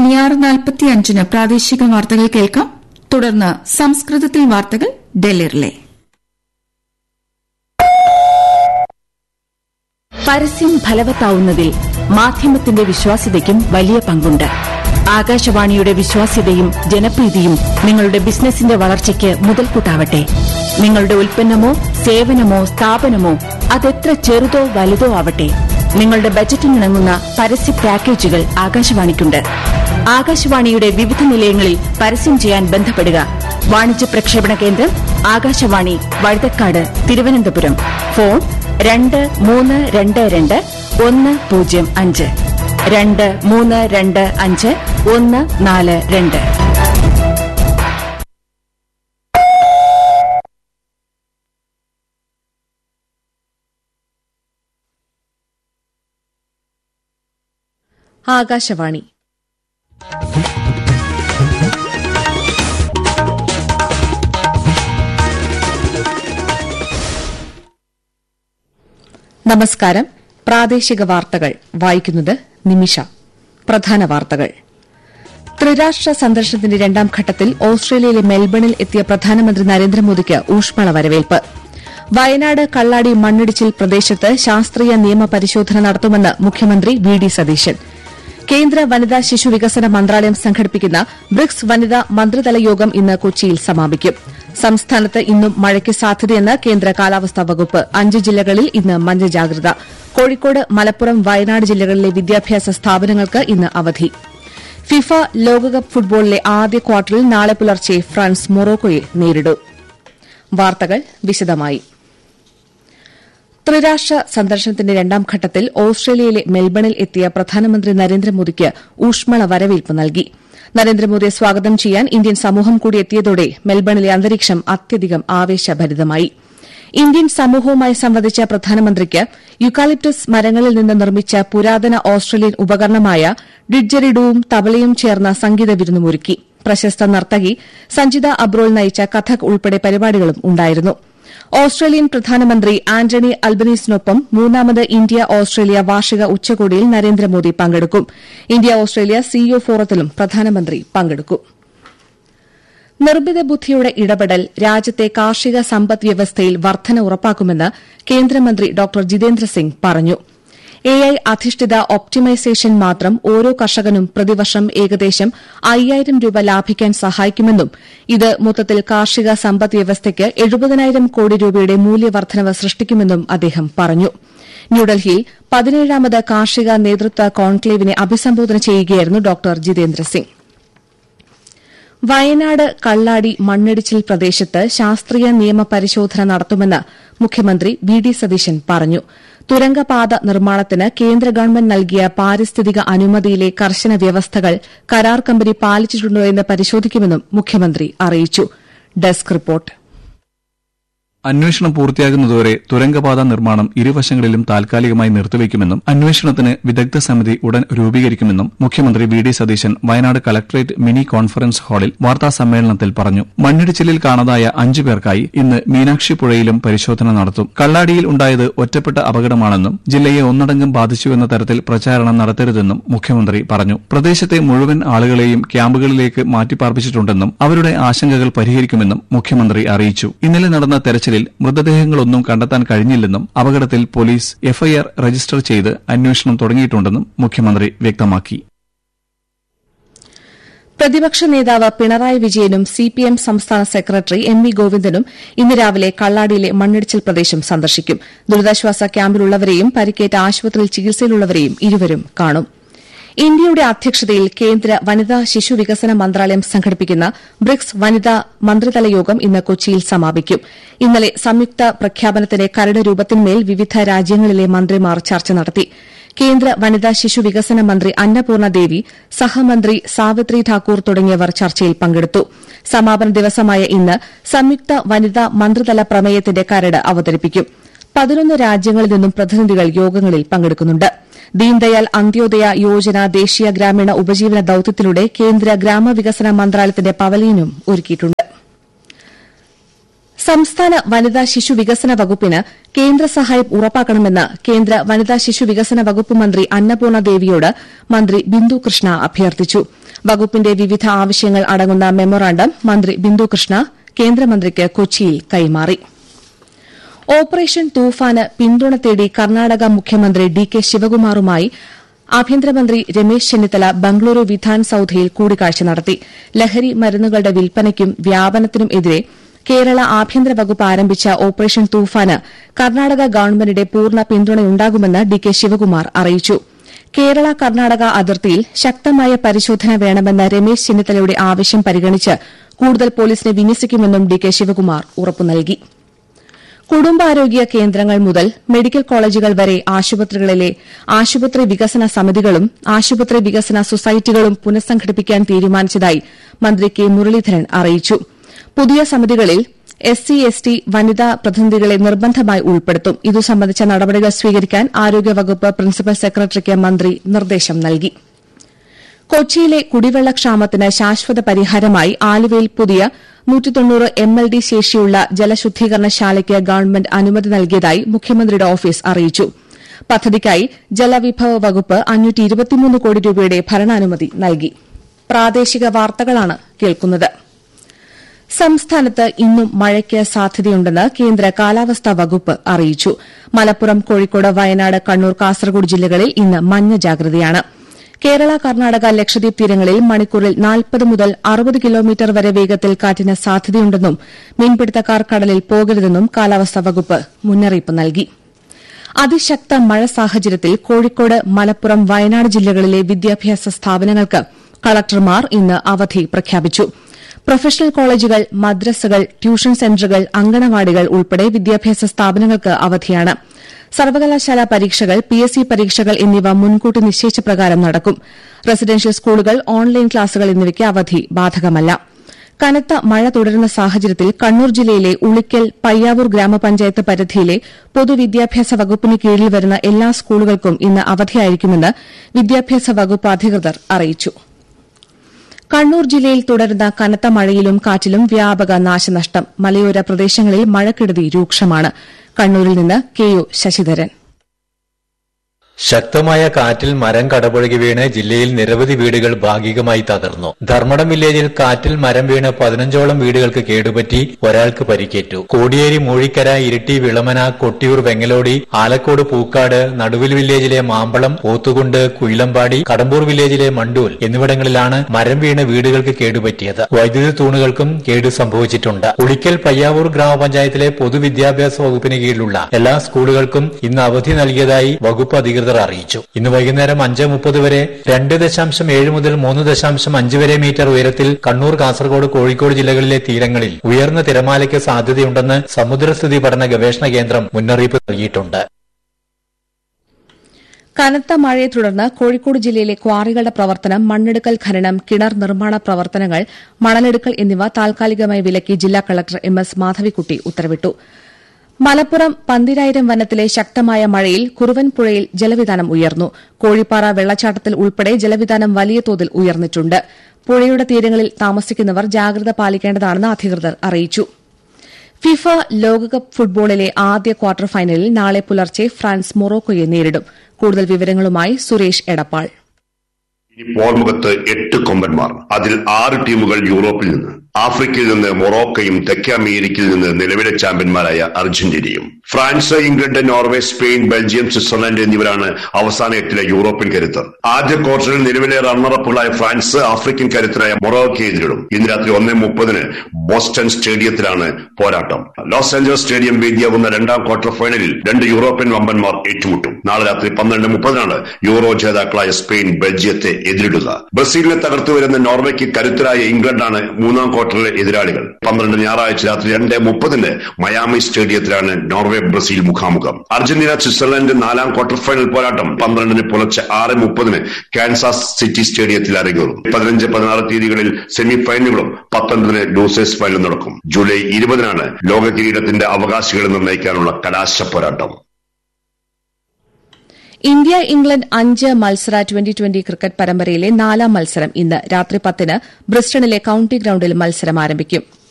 ഇനി ആറ് നാൽപ്പത്തിയഞ്ചിന് പ്രാദേശിക വാർത്തകൾ കേൾക്കാം തുടർന്ന് സംസ്കൃതത്തിൽ വാർത്തകൾ ഡൽഹിറിലെ പരസ്യം ഫലവത്താവുന്നതിൽ മാധ്യമത്തിന്റെ വിശ്വാസ്യതയ്ക്കും വലിയ പങ്കുണ്ട് ആകാശവാണിയുടെ വിശ്വാസ്യതയും ജനപ്രീതിയും നിങ്ങളുടെ ബിസിനസിന്റെ വളർച്ചയ്ക്ക് മുതൽക്കൂട്ടാവട്ടെ നിങ്ങളുടെ ഉൽപ്പന്നമോ സേവനമോ സ്ഥാപനമോ അതെത്ര ചെറുതോ വലുതോ ആവട്ടെ നിങ്ങളുടെ ബജറ്റിനിണങ്ങുന്ന പരസ്യ പാക്കേജുകൾ ആകാശവാണിക്കുണ്ട് ആകാശവാണിയുടെ വിവിധ നിലയങ്ങളിൽ പരസ്യം ചെയ്യാൻ ബന്ധപ്പെടുക വാണിജ്യ പ്രക്ഷേപണ കേന്ദ്രം ആകാശവാണി വഴുതക്കാട് തിരുവനന്തപുരം ഫോൺ രണ്ട് മൂന്ന് രണ്ട് രണ്ട് ഒന്ന് പൂജ്യം അഞ്ച് രണ്ട് മൂന്ന് രണ്ട് അഞ്ച് ഒന്ന് നാല് രണ്ട് ആകാശവാണി നമസ്കാരം പ്രാദേശിക വാർത്തകൾ വായിക്കുന്നത് നിമിഷ പ്രധാന വാർത്തകൾ ത്രിരാഷ്ട്ര സന്ദർശനത്തിന്റെ രണ്ടാം ഘട്ടത്തിൽ ഓസ്ട്രേലിയയിലെ മെൽബണിൽ എത്തിയ പ്രധാനമന്ത്രി നരേന്ദ്രമോദിക്ക് ഊഷ്മള വരവേൽപ്പ് വയനാട് കള്ളാടി മണ്ണിടിച്ചിൽ പ്രദേശത്ത് ശാസ്ത്രീയ നിയമ പരിശോധന നടത്തുമെന്ന് മുഖ്യമന്ത്രി വി ഡി സതീശൻ കേന്ദ്ര വനിതാ ശിശു വികസന മന്ത്രാലയം സംഘടിപ്പിക്കുന്ന ബ്രിക്സ് വനിതാ മന്ത്രിതല യോഗം ഇന്ന് കൊച്ചിയിൽ സമാപിക്കും സംസ്ഥാനത്ത് ഇന്നും മഴയ്ക്ക് സാധ്യതയെന്ന് കേന്ദ്ര കാലാവസ്ഥാ വകുപ്പ് അഞ്ച് ജില്ലകളിൽ ഇന്ന് മഞ്ഞ ജാഗ്രത കോഴിക്കോട് മലപ്പുറം വയനാട് ജില്ലകളിലെ വിദ്യാഭ്യാസ സ്ഥാപനങ്ങൾക്ക് ഇന്ന് അവധി ഫിഫ ലോകകപ്പ് ഫുട്ബോളിലെ ആദ്യ ക്വാർട്ടറിൽ നാളെ പുലർച്ചെ ഫ്രാൻസ് മൊറോക്കോയെ നേരിടും വാർത്തകൾ വിശദമായി ത്രിരാഷ്ട്ര സന്ദർശനത്തിന്റെ രണ്ടാം ഘട്ടത്തിൽ ഓസ്ട്രേലിയയിലെ മെൽബണിൽ എത്തിയ പ്രധാനമന്ത്രി നരേന്ദ്രമോദിക്ക് ഊഷ്മള വരവേൽപ്പ് നൽകി നരേന്ദ്രമോദിയെ സ്വാഗതം ചെയ്യാൻ ഇന്ത്യൻ സമൂഹം കൂടി എത്തിയതോടെ മെൽബണിലെ അന്തരീക്ഷം അത്യധികം ആവേശഭരിതമായി ഇന്ത്യൻ സമൂഹവുമായി സംവദിച്ച പ്രധാനമന്ത്രിക്ക് യുക്കാലിപ്റ്റസ് മരങ്ങളിൽ നിന്ന് നിർമ്മിച്ച പുരാതന ഓസ്ട്രേലിയൻ ഉപകരണമായ ഡിഡ്ജറിഡുവും തബലയും ചേർന്ന സംഗീത വിരുന്നുമൊരുക്കി പ്രശസ്ത നർത്തകി സഞ്ജിത അബ്രോൾ നയിച്ച കഥക് ഉൾപ്പെടെ പരിപാടികളും ഉണ്ടായിരുന്നു ഓസ്ട്രേലിയൻ പ്രധാനമന്ത്രി ആന്റണി അൽബനീസിനൊപ്പം മൂന്നാമത് ഇന്ത്യ ഓസ്ട്രേലിയ വാർഷിക ഉച്ചകോടിയിൽ നരേന്ദ്രമോദി പങ്കെടുക്കും ഇന്ത്യ ഓസ്ട്രേലിയ സിഇഒ ഫോറത്തിലും പ്രധാനമന്ത്രി പങ്കെടുക്കും നിർമ്മിത ബുദ്ധിയുടെ ഇടപെടൽ രാജ്യത്തെ കാർഷിക സമ്പദ് വ്യവസ്ഥയിൽ വർധന ഉറപ്പാക്കുമെന്ന് കേന്ദ്രമന്ത്രി ഡോക്ടർ ജിതേന്ദ്ര സിംഗ് പറഞ്ഞു എഐ അധിഷ്ഠിത ഒപ്റ്റിമൈസേഷൻ മാത്രം ഓരോ കർഷകനും പ്രതിവർഷം ഏകദേശം അയ്യായിരം രൂപ ലാഭിക്കാൻ സഹായിക്കുമെന്നും ഇത് മൊത്തത്തിൽ കാർഷിക സമ്പദ് വ്യവസ്ഥയ്ക്ക് എഴുപതിനായിരം കോടി രൂപയുടെ മൂല്യവർദ്ധനവ് സൃഷ്ടിക്കുമെന്നും അദ്ദേഹം പറഞ്ഞു ന്യൂഡൽഹിയിൽ പതിനേഴാമത് കാർഷിക നേതൃത്വ കോൺക്ലേവിനെ അഭിസംബോധന ചെയ്യുകയായിരുന്നു ഡോക്ടർ ജിതേന്ദ്ര സിംഗ് വയനാട് കള്ളാടി മണ്ണിടിച്ചിൽ പ്രദേശത്ത് ശാസ്ത്രീയ നിയമ പരിശോധന നടത്തുമെന്ന് മുഖ്യമന്ത്രി വി ഡി സതീശൻ പറഞ്ഞു തുരങ്കപാത നിർമ്മാണത്തിന് കേന്ദ്ര ഗവൺമെന്റ് നൽകിയ പാരിസ്ഥിതിക അനുമതിയിലെ കർശന വ്യവസ്ഥകൾ കരാർ കമ്പനി പാലിച്ചിട്ടുണ്ടോ എന്ന് പരിശോധിക്കുമെന്നും മുഖ്യമന്ത്രി അറിയിച്ചു ഡെസ്ക് റിപ്പോർട്ട് അന്വേഷണം പൂർത്തിയാകുന്നതുവരെ തുരങ്കപാത നിർമ്മാണം ഇരുവശങ്ങളിലും താൽക്കാലികമായി നിർത്തിവെക്കുമെന്നും അന്വേഷണത്തിന് വിദഗ്ധ സമിതി ഉടൻ രൂപീകരിക്കുമെന്നും മുഖ്യമന്ത്രി V D Satheesan Wayanad collectorate mini conference ഹാളിൽ വാർത്താ സമ്മേളനത്തിൽ പറഞ്ഞു മണ്ണിടിച്ചിലിൽ കാണാതായ അഞ്ചു പേർക്കായി ഇന്ന് മീനാക്ഷി പുഴയിലും പരിശോധന നടത്തും കള്ളാടിയിൽ ഉണ്ടായത് ഒറ്റപ്പെട്ട അപകടമാണെന്നും ജില്ലയെ ഒന്നടങ്കം ബാധിച്ചുവെന്ന തരത്തിൽ പ്രചാരണം നടത്തരുതെന്നും മുഖ്യമന്ത്രി പറഞ്ഞു പ്രദേശത്തെ മുഴുവൻ ആളുകളെയും ക്യാമ്പുകളിലേക്ക് മാറ്റിപ്പാർപ്പിച്ചിട്ടുണ്ടെന്നും അവരുടെ ആശങ്കകൾ പരിഹരിക്കുമെന്നും മുഖ്യമന്ത്രി അറിയിച്ചു ഇന്നലെ നടന്ന തെരച്ചിൽ മൃതദേഹങ്ങളൊന്നും കണ്ടെത്താൻ കഴിഞ്ഞില്ലെന്നും അപകടത്തിൽ പോലീസ് എഫ്ഐആർ രജിസ്റ്റർ ചെയ്ത് അന്വേഷണം തുടങ്ങിയിട്ടുണ്ടെന്നും മുഖ്യമന്ത്രി വ്യക്തമാക്കി പ്രതിപക്ഷ നേതാവ് പിണറായി വിജയനും സിപിഎം സംസ്ഥാന സെക്രട്ടറി എം വി ഗോവിന്ദനും ഇന്ന് രാവിലെ കള്ളാടിയിലെ മണ്ണിടിച്ചിൽ പ്രദേശം സന്ദർശിക്കും ദുരിതാശ്വാസ ക്യാമ്പിലുള്ളവരെയും പരിക്കേറ്റ ആശുപത്രിയിൽ ചികിത്സയിലുള്ളവരെയും ഇരുവരും കാണും ഇന്ത്യയുടെ അധ്യക്ഷതയിൽ കേന്ദ്ര വനിതാ ശിശു വികസന മന്ത്രാലയം സംഘടിപ്പിക്കുന്ന ബ്രിക്സ് വനിതാ മന്ത്രിതല യോഗം ഇന്ന് കൊച്ചിയിൽ സമാപിക്കും ഇന്നലെ സംയുക്ത പ്രഖ്യാപനത്തിന്റെ കരട് രൂപത്തിന്മേൽ വിവിധ രാജ്യങ്ങളിലെ മന്ത്രിമാർ ചർച്ച നടത്തി കേന്ദ്ര വനിതാ ശിശു വികസന മന്ത്രി അന്നപൂർണ ദേവി സഹമന്ത്രി സാവിത്രി ഠാക്കൂർ തുടങ്ങിയവർ ചർച്ചയിൽ പങ്കെടുത്തു സമാപന ദിവസമായ ഇന്ന് സംയുക്ത വനിതാ മന്ത്രിതല പ്രമേയത്തിന്റെ കരട് അവതരിപ്പിക്കും പതിനൊന്ന് രാജ്യങ്ങളിൽ നിന്നും പ്രതിനിധികൾ യോഗങ്ങളിൽ പങ്കെടുക്കുന്നുണ്ട് ദീൻദയാൽ അന്ത്യോദയ യോജന ദേശീയ ഗ്രാമീണ ഉപജീവന ദൌത്യത്തിലൂടെ കേന്ദ്ര ഗ്രാമവികസന മന്ത്രാലയത്തിന്റെ പവലിയനും ഒരുക്കിയിട്ടുണ്ട് സംസ്ഥാന വനിതാ ശിശു വികസന വകുപ്പിന് കേന്ദ്ര സഹായം ഉറപ്പാക്കണമെന്ന് കേന്ദ്ര വനിതാ ശിശു വികസന വകുപ്പ് മന്ത്രി അന്നപൂർണ ദേവിയോട് മന്ത്രി ബിന്ദു കൃഷ്ണ അഭ്യർത്ഥിച്ചു വകുപ്പിന്റെ വിവിധ ആവശ്യങ്ങൾ അടങ്ങുന്ന മെമ്മോറാണ്ടം മന്ത്രി ബിന്ദു കൃഷ്ണ കേന്ദ്രമന്ത്രിക്ക് കൊച്ചിയിൽ കൈമാറി ഓപ്പറേഷൻ തൂഫാന് പിന്തുണ തേടി കർണാടക മുഖ്യമന്ത്രി ഡി കെ ശിവകുമാറുമായി ആഭ്യന്തരമന്ത്രി രമേശ് ചെന്നിത്തല ബംഗളൂരു വിധാൻ സൌധയിൽ കൂടിക്കാഴ്ച നടത്തി ലഹരി മരുന്നുകളുടെ വിൽപ്പനയ്ക്കും വ്യാപനത്തിനും എതിരെ കേരള ആഭ്യന്തര വകുപ്പ് ആരംഭിച്ച ഓപ്പറേഷൻ തൂഫാന് കർണാടക ഗവൺമെന്റിന്റെ പൂർണ്ണ പിന്തുണയുണ്ടാകുമെന്ന് ഡി കെ ശിവകുമാർ അറിയിച്ചു കേരള കർണാടക അതിർത്തിയിൽ ശക്തമായ പരിശോധന വേണമെന്ന രമേശ് ചെന്നിത്തലയുടെ ആവശ്യം പരിഗണിച്ച് കൂടുതൽ പോലീസിനെ വിന്യസിക്കുമെന്നും ഡി കെ ശിവകുമാർ ഉറപ്പു നൽകി കുടുംബാരോഗ്യ കേന്ദ്രങ്ങൾ മുതൽ മെഡിക്കൽ കോളേജുകൾ വരെ ആശുപത്രികളിലെ ആശുപത്രി വികസന സമിതികളും ആശുപത്രി വികസന സൊസൈറ്റികളും പുനഃസംഘടിപ്പിക്കാൻ തീരുമാനിച്ചതായി മന്ത്രി കെ മുരളീധരൻ അറിയിച്ചു പുതിയ സമിതികളിൽ എസ് സി എസ് ടി വനിതാ പ്രതിനിധികളെ നിർബന്ധമായി ഉൾപ്പെടുത്തും ഇതു സംബന്ധിച്ച നടപടികൾ സ്വീകരിക്കാൻ ആരോഗ്യവകുപ്പ് പ്രിൻസിപ്പൽ സെക്രട്ടറിക്ക് മന്ത്രി നിർദ്ദേശം നൽകി കൊച്ചിയിലെ കുടിവെള്ളക്ഷാമത്തിന് ശാശ്വത പരിഹാരമായി ആലുവയിൽ പുതിയ എം എൽ ഡി ശേഷിയുള്ള ജലശുദ്ധീകരണശാലയ്ക്ക് ഗവൺമെന്റ് അനുമതി നൽകിയതായി മുഖ്യമന്ത്രിയുടെ ഓഫീസ് അറിയിച്ചു പദ്ധതിക്കായി ജലവിഭവ വകുപ്പ് കോടി രൂപയുടെ ഭരണാനുമതി നൽകി പ്രാദേശിക വാർത്തകളാണ് കേൾക്കുന്നത് സംസ്ഥാനത്ത് ഇന്നും മഴയ്ക്ക് സാധ്യതയുണ്ടെന്ന് കേന്ദ്ര കാലാവസ്ഥാ വകുപ്പ് അറിയിച്ചു മലപ്പുറം കോഴിക്കോട് വയനാട് കണ്ണൂർ കാസർഗോഡ് ജില്ലകളിൽ ഇന്ന് മഞ്ഞ ജാഗ്രതയാണ് കേരള കർണാടക ലക്ഷദ്വീപ് തീരങ്ങളിൽ മണിക്കൂറിൽ നാൽപ്പത് മുതൽ അറുപത് കിലോമീറ്റർ വരെ വേഗത്തിൽ കാറ്റിന് സാധ്യതയുണ്ടെന്നും മീൻപിടുത്തക്കാർ കടലിൽ പോകരുതെന്നും കാലാവസ്ഥാ വകുപ്പ് മുന്നറിയിപ്പ് നൽകി അതിശക്ത മഴ സാഹചര്യത്തിൽ കോഴിക്കോട് മലപ്പുറം വയനാട് ജില്ലകളിലെ വിദ്യാഭ്യാസ സ്ഥാപനങ്ങൾക്ക് കളക്ടർമാർ ഇന്ന് അവധി പ്രഖ്യാപിച്ചു പ്രൊഫഷണൽ കോളേജുകൾ മദ്രസകൾ ട്യൂഷൻ സെന്ററുകൾ അങ്കണവാടികൾ ഉൾപ്പെടെ വിദ്യാഭ്യാസ സ്ഥാപനങ്ങൾക്ക് അവധിയാണ് സർവകലാശാല പരീക്ഷകൾ പി എസ് സി പരീക്ഷകൾ എന്നിവ മുൻകൂട്ടി നിശ്ചയിച്ച പ്രകാരം നടക്കും റെസിഡൻഷ്യൽ സ്കൂളുകൾ ഓൺലൈൻ ക്ലാസുകൾ എന്നിവയ്ക്ക് അവധി ബാധകമല്ല കനത്ത മഴ തുടരുന്ന സാഹചര്യത്തിൽ കണ്ണൂർ ജില്ലയിലെ ഉളിക്കൽ പയ്യാവൂർ ഗ്രാമപഞ്ചായത്ത് പരിധിയിലെ പൊതുവിദ്യാഭ്യാസ വകുപ്പിന് കീഴിൽ വരുന്ന എല്ലാ സ്കൂളുകൾക്കും ഇന്ന് അവധിയായിരിക്കുമെന്ന് വിദ്യാഭ്യാസ വകുപ്പ് അധികൃതർ അറിയിച്ചു കണ്ണൂർ ജില്ലയിൽ തുടരുന്ന കനത്ത മഴയിലും കാറ്റിലും വ്യാപക നാശനഷ്ടം മലയോര പ്രദേശങ്ങളിൽ മഴക്കെടുതി രൂക്ഷമാണ് കണ്ണൂരിൽ നിന്ന് കെ ഒ ശശിധരൻ ശക്തമായ കാറ്റിൽ മരം കടപുഴകി വീണ് ജില്ലയിൽ നിരവധി വീടുകൾ ഭാഗികമായി തകർന്നു ധർമ്മടം വില്ലേജിൽ കാറ്റിൽ മരം വീണ് പതിനഞ്ചോളം വീടുകൾക്ക് കേടുപറ്റി ഒരാൾക്ക് പരിക്കേറ്റു കോടിയേരി മൂഴിക്കര ഇരിട്ടി വിളമന കൊട്ടിയൂർ വെങ്ങലോടി ആലക്കോട് പൂക്കാട് നടുവിൽ വില്ലേജിലെ മാമ്പളം പോത്തുകുണ്ട് കുയിലമ്പാടി കടമ്പൂർ വില്ലേജിലെ മണ്ടൂൽ എന്നിവിടങ്ങളിലാണ് മരം വീണ് വീടുകൾക്ക് കേടുപറ്റിയത് വൈദ്യുതി തൂണുകൾക്കും കേടു സംഭവിച്ചിട്ടുണ്ട് ഉളിക്കൽ പയ്യാവൂർ ഗ്രാമപഞ്ചായത്തിലെ പൊതുവിദ്യാഭ്യാസ വകുപ്പിന് കീഴിലുള്ള എല്ലാ സ്കൂളുകൾക്കും ഇന്ന് അവധി നൽകിയതായി വകുപ്പ് അധികൃതർ അറിയിച്ചു ഇന്ന് വൈകുന്നേരം അഞ്ച് മുപ്പത് വരെ രണ്ട് ദശാംശം ഏഴ് മുതൽ മൂന്ന് ദശാംശം അഞ്ച് വരെ മീറ്റർ ഉയരത്തിൽ കണ്ണൂർ കാസർഗോഡ് കോഴിക്കോട് ജില്ലകളിലെ തീരങ്ങളിൽ ഉയർന്ന തിരമാലയ്ക്ക് സാധ്യതയുണ്ടെന്ന് സമുദ്രസ്ഥിതി പഠന ഗവേഷണ കേന്ദ്രം മുന്നറിയിപ്പ് നൽകിയിട്ടുണ്ട് കനത്ത മഴയെ തുടർന്ന് കോഴിക്കോട് ജില്ലയിലെ ക്വാറികളുടെ പ്രവർത്തനം മണ്ണെടുക്കൽ ഖനനം കിണർ നിർമ്മാണ പ്രവർത്തനങ്ങൾ മണലെടുക്കൽ എന്നിവ താൽക്കാലികമായി വിലക്കി ജില്ലാ കളക്ടർ എം എസ് മാധവിക്കുട്ടി ഉത്തരവിട്ടു മലപ്പുറം പന്തിരായിരം വനത്തിലെ ശക്തമായ മഴയിൽ കുറുവൻപുഴയിൽ ജലവിധാനം ഉയർന്നു കോഴിപ്പാറ വെള്ളച്ചാട്ടത്തിൽ ഉൾപ്പെടെ ജലവിധാനം വലിയ തോതിൽ ഉയർന്നിട്ടുണ്ട് പുഴയുടെ തീരങ്ങളിൽ താമസിക്കുന്നവർ ജാഗ്രത പാലിക്കേണ്ടതാണെന്ന് അധികൃതർ അറിയിച്ചു ഫിഫ ലോകകപ്പ് ഫുട്ബോളിലെ ആദ്യ ക്വാർട്ടർ ഫൈനലിൽ നാളെ പുലർച്ചെ ഫ്രാൻസ് മൊറോക്കോയെ നേരിടും കൂടുതൽ വിവരങ്ങളുമായി സുരേഷ് എടപ്പാൾ ഇനി പോർമുഖത്ത് എട്ട് കൊമ്പന്മാർ അതിൽ ആറ് ടീമുകൾ യൂറോപ്പിൽ നിന്ന് ആഫ്രിക്കയിൽ നിന്ന് മൊറോക്കയും തെക്കേ അമേരിക്കയിൽ നിന്ന് നിലവിലെ ചാമ്പ്യന്മാരായ അർജന്റീനയും France England Norway Spain Belgium Switzerland എന്നിവരാണ് അവസാന എട്ടിലെ യൂറോപ്യൻ കരുത്തർ ആദ്യ ക്വാർട്ടറിൽ നിലവിലെ റണ്ണറപ്പുകളായ ഫ്രാൻസ് ആഫ്രിക്കൻ കരുത്തരായ മൊറോക്കയെ എതിരിടും ഇന്ന് രാത്രി ഒന്നേ മുപ്പതിന് ബോസ്റ്റൺ സ്റ്റേഡിയത്തിലാണ് പോരാട്ടം ലോസ് ആഞ്ചലസ് സ്റ്റേഡിയം വേദിയാവുന്ന രണ്ടാം ക്വാർട്ടർ ഫൈനലിൽ രണ്ട് യൂറോപ്യൻ വമ്പന്മാർ ഏറ്റുമുട്ടും നാളെ രാത്രി പന്ത്രണ്ട് മുപ്പതിനാണ് യൂറോ ജേതാക്കളായ സ്പെയിൻ ബെൽജിയത്തെ എതിരിടുക ബ്രസീലിനെ തകർത്തു വരുന്ന നോർവേക്ക് കരുത്തരായ ഇംഗ്ലണ്ടാണ് മൂന്നാം ക്വാർട്ടറിലെ എതിരാളികൾ പന്ത്രണ്ട് ഞായറാഴ്ച രാത്രി രണ്ട് മുപ്പതിന് മയാമി സ്റ്റേഡിയത്തിലാണ് നോർവേ ബ്രസീൽ മുഖാമുഖം അർജന്റീന സ്വിറ്റ്സർലൻഡ് നാലാം ക്വാർട്ടർ ഫൈനൽ പോരാട്ടം പന്ത്രണ്ടിന് പുലർച്ചെ ആറ് മുപ്പതിന് കാൻസാസ് സിറ്റി സ്റ്റേഡിയത്തിൽ അരങ്ങേറും പതിനഞ്ച് പതിനാറ് തീയതികളിൽ സെമി ഫൈനലുകളും പത്തൊൻപതിന് ലൂസേഴ്സ് ഫൈനലും നടക്കും ജൂലൈ ഇരുപതിനാണ് ലോക കിരീടത്തിന്റെ അവകാശികളെ നിർണ്ണയിക്കാനുള്ള കലാശ പോരാട്ടം ഇന്ത്യ ഇംഗ്ലണ്ട് അഞ്ച് മത്സര ട്വന്റി ട്വന്റി ക്രിക്കറ്റ് പരമ്പരയിലെ നാലാം മത്സരം ഇന്ന് രാത്രി പത്തിന് ബ്രിസ്റ്റണിലെ കൌണ്ടി ഗ്രൌണ്ടിൽ മത്സരം ആരംഭിക്കും